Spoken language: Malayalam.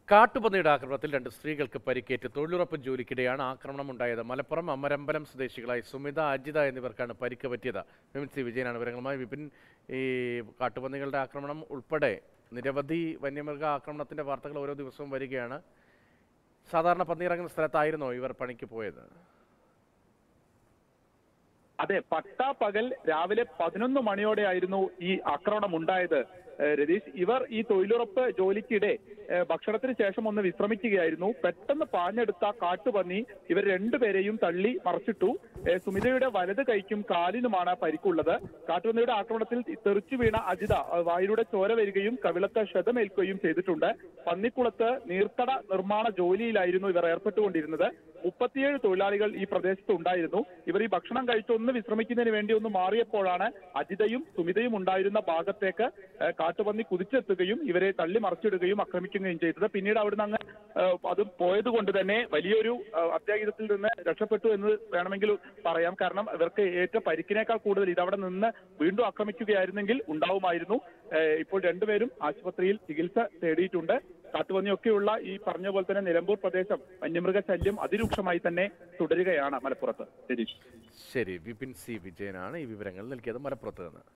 കാട്ടുപന്നിയുടെ ആക്രമണത്തിൽ രണ്ട് സ്ത്രീകൾക്ക് പരിക്കേറ്റ് തൊഴിലുറപ്പ് ജോലിക്കിടെയാണ് ആക്രമണം ഉണ്ടായത് മലപ്പുറം അമരമ്പലം സ്വദേശികളായ സുമിത അജിത എന്നിവർക്കാണ് പരിക്ക് പറ്റിയത് വിപിൻ സി വിജയനാണ് വിവരങ്ങളുമായി വിപിൻ ഈ കാട്ടുപന്നികളുടെ ആക്രമണം ഉൾപ്പെടെ നിരവധി വന്യമൃഗ ആക്രമണത്തിന്റെ വാർത്തകൾ ഓരോ ദിവസവും വരികയാണ് സാധാരണ പന്നിയിറങ്ങുന്ന സ്ഥലത്തായിരുന്നോ ഇവർ പണിക്ക് പോയത് അതെ പട്ടാപ്പകൽ രാവിലെ പതിനൊന്ന് മണിയോടെയായിരുന്നു ഈ ആക്രമണം ഉണ്ടായത് ഏഹ് രതീഷ് ഇവർ ഈ തൊഴിലുറപ്പ് ജോലിക്കിടെ ഏഹ് ഭക്ഷണത്തിന് ശേഷം ഒന്ന് വിശ്രമിക്കുകയായിരുന്നു പെട്ടെന്ന് പാഞ്ഞെടുത്ത കാട്ടുപന്നി ഇവർ രണ്ടുപേരെയും തള്ളി മറച്ചിട്ടു ഏഹ് സുമിതയുടെ വലത് കൈക്കും കാലിനുമാണ് പരിക്കുള്ളത് കാട്ടുപന്നിയുടെ ആക്രമണത്തിൽ തെറിച്ചു വീണ അജിത ഏഹ് വായിലൂടെ ചോര വരികയും കവിളത്ത് ക്ഷതമേൽക്കുകയും ചെയ്തിട്ടുണ്ട് പന്നിക്കുളത്ത് നീർത്തട നിർമ്മാണ ജോലിയിലായിരുന്നു ഇവർ ഏർപ്പെട്ടുകൊണ്ടിരുന്നത് മുപ്പത്തിയേഴ് തൊഴിലാളികൾ ഈ പ്രദേശത്ത് ഉണ്ടായിരുന്നു ഇവർ ഈ ഭക്ഷണം കഴിച്ചൊന്ന് വിശ്രമിക്കുന്നതിന് വേണ്ടി ഒന്ന് മാറിയപ്പോഴാണ് അജിതയും സുമിതയും ഉണ്ടായിരുന്ന ഭാഗത്തേക്ക് ഏഹ് കാട്ടുപന്നി കുതിച്ചെത്തുകയും ഇവരെ തള്ളി മറിച്ചിടുകയും ആക്രമിക്കുകയും ചെയ്തത് പിന്നീട് അവിടുന്ന് അങ്ങ് ഏഹ് അത് പോയത് കൊണ്ട് തന്നെ വലിയൊരു ഏഹ് അത്യാഹിതത്തിൽ നിന്ന് രക്ഷപ്പെട്ടു എന്ന് വേണമെങ്കിൽ പറയാം കാരണം ഇവർക്ക് ഏറ്റ പരിക്കിനേക്കാൾ കൂടുതൽ ഇത് അവിടെ നിന്ന് വീണ്ടും ആക്രമിക്കുകയായിരുന്നെങ്കിൽ ഉണ്ടാവുമായിരുന്നു ഏഹ് ഇപ്പോൾ രണ്ടുപേരും ആശുപത്രിയിൽ ചികിത്സ തേടിയിട്ടുണ്ട് കാട്ടുപന്നിയൊക്കെയുള്ള ഈ പറഞ്ഞ പോലെ തന്നെ നിലമ്പൂർ പ്രദേശം വന്യമൃഗ ശല്യം അതിരൂക്ഷമായി തന്നെ തുടരുകയാണ് മലപ്പുറത്ത് രതീഷ് ശരി വിപിൻ സി വിജയനാണ് ഈ വിവരങ്ങൾ നൽകിയത് മലപ്പുറത്ത് നിന്ന്